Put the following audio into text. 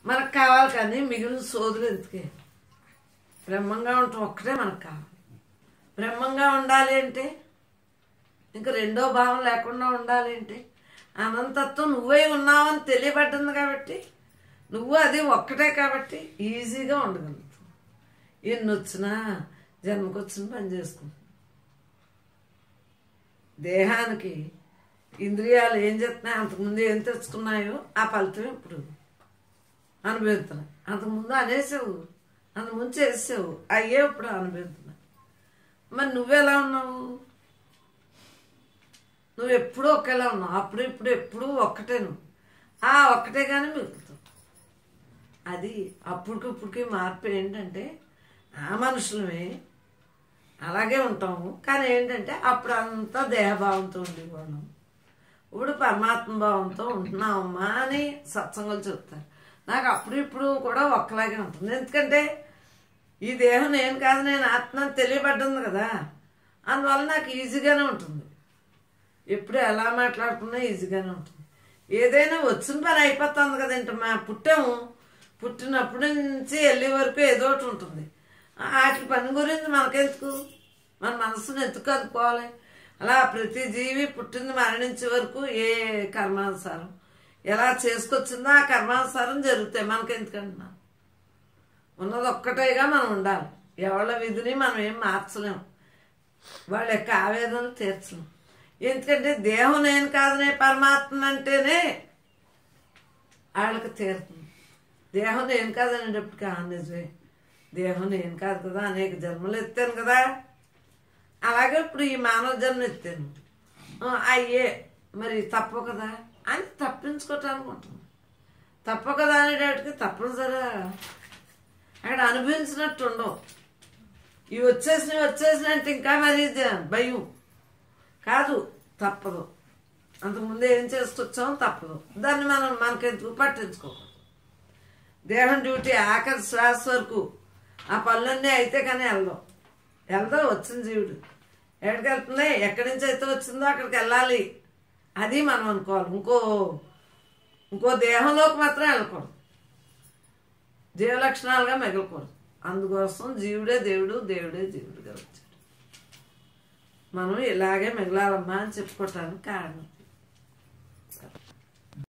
మనకు కావాలి కానీ మిగిలిన సోదులు ఎందుకే బ్రహ్మంగా ఉండటం ఒక్కటే మనకు కావాలి బ్రహ్మంగా ఉండాలి అంటే ఇంకా రెండో భావం లేకుండా ఉండాలి అంటే అనంతత్వం నువ్వే ఉన్నావని తెలియబడ్డింది కాబట్టి నువ్వు అది ఒక్కటే కాబట్టి ఈజీగా ఉండగలుగుతావు ఎన్ని వచ్చినా జన్మకొచ్చిన పని చేసుకుంటాం దేహానికి ఇంద్రియాలు ఏం చేస్తున్నాయి అంతకుముందు ఏం తెచ్చుకున్నాయో ఆ ఫలితం ఇప్పుడు అనుభవిస్తున్నాయి అంతకుముందు అనేసావు అంతకుముందు చేసావు అయ్యే ఇప్పుడు అనుభవిస్తున్నాయి మరి నువ్వెలా ఉన్నావు నువ్వు ఎప్పుడూ ఒకేలా ఉన్నావు అప్పుడు ఇప్పుడు ఎప్పుడూ ఒక్కటే నువ్వు ఆ ఒక్కటే కానీ మిగులుతావు అది అప్పటికి ఇప్పటికి మార్పు ఏంటంటే ఆ మనుషులమే అలాగే ఉంటాము కానీ ఏంటంటే అప్పుడు అంతా దేహభావంతో ఉండేవాళ్ళం ఇప్పుడు పరమాత్మ భావంతో ఉంటున్నామమ్మా అని సత్సంగాలు చెప్తారు నాకు అప్పుడు ఇప్పుడు కూడా ఒక్కలాగే ఉంటుంది ఎందుకంటే ఈ దేహం నేను కాదు నేను ఆత్మ అని తెలియబడ్డింది కదా అందువల్ల నాకు ఈజీగానే ఉంటుంది ఎప్పుడు ఎలా మాట్లాడుకున్నా ఈజీగానే ఉంటుంది ఏదైనా వచ్చిన పని అయిపోతుంది కదంటే మా పుట్టాము పుట్టినప్పటి నుంచి వెళ్ళే వరకు ఏదో ఒకటి ఉంటుంది వాటి పని గురించి మనకెందుకు మన మనసును ఎందుకు అనుకోవాలి అలా ప్రతి జీవి పుట్టింది మరణించే వరకు ఏ కర్మానుసారం ఎలా చేసుకొచ్చిందో ఆ కర్మానుసారం జరుగుతాయి మనకెందుకంటున్నా ఉన్నది ఒక్కటేగా మనం ఉండాలి ఎవళ్ళ విధిని మనం ఏం మార్చలేం వాళ్ళ యొక్క ఆవేదనలు తీర్చలేం ఎందుకంటే దేహం నేను కాదనే పరమాత్మ అంటేనే వాళ్ళకి తీరుతుంది దేహం నేను కాదనేటప్పటికి ఆ నిజమే దేహం నేను కాదు కదా అనేక జన్మలు ఎత్తాను కదా అలాగే ఇప్పుడు ఈ మానవ జన్మ ఎత్తాను ఆ, అయ్యే మరి తప్పు కదా అని తప్పించుకోవటానికి ఉంటుంది తప్పు కదా అనేటప్పటికి తప్పనిసరిగా అక్కడ అనుభవించినట్టు ఉండవు ఇవి వచ్చేసినవి వచ్చేసినట్టు ఇంకా మరి జ- భయం కాదు తప్పదు అంతకుముందు ఏం చేసుకొచ్చామో తప్పదు దాన్ని మనం మనకెందుకు పట్టించుకోకూడదు దేహం డ్యూటీ ఆఖరి శ్వాస వరకు ఆ పనులన్నీ అయితే కానీ వెళ్దాం వెళ్దాం వచ్చిన జీవుడు ఎక్కడికి వెళ్తుంది ఎక్కడి నుంచి అయితే వచ్చిందో అక్కడికి వెళ్ళాలి అది మనం అనుకోవాలి ఇంకో ఇంకో దేహంలోకి మాత్రం వెళ్ళకూడదు జీవ లక్షణాలుగా మిగలకూడదు అందుకోసం జీవుడే దేవుడు దేవుడే జీవుడుగా వచ్చాడు మనం ఇలాగే మిగలాలమ్మా అని చెప్పుకోవటానికి కారణం